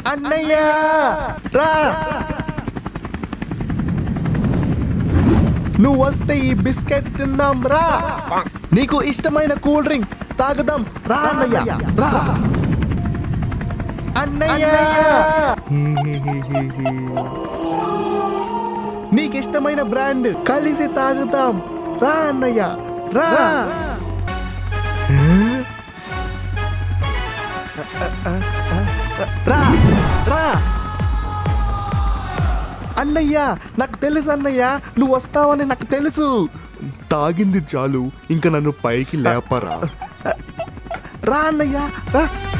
అన్నయ్య రా నువ్వు వస్తే ఈ బిస్కెట్ తిందాం రా నీకు ఇష్టమైన కూల్ డ్రింక్ తాగుదాం రా అన్నయ్య రా అన్నయ్య నీకు ఇష్టమైన బ్రాండ్ కలిసి తాగుతాం రా అన్నయ్య రా రా రా అన్నయ్య నాకు తెలుసు అన్నయ్య నువ్వు వస్తావని నాకు తెలుసు తాగింది చాలు ఇంకా నన్ను పైకి లేపరా రా అన్నయ్య రా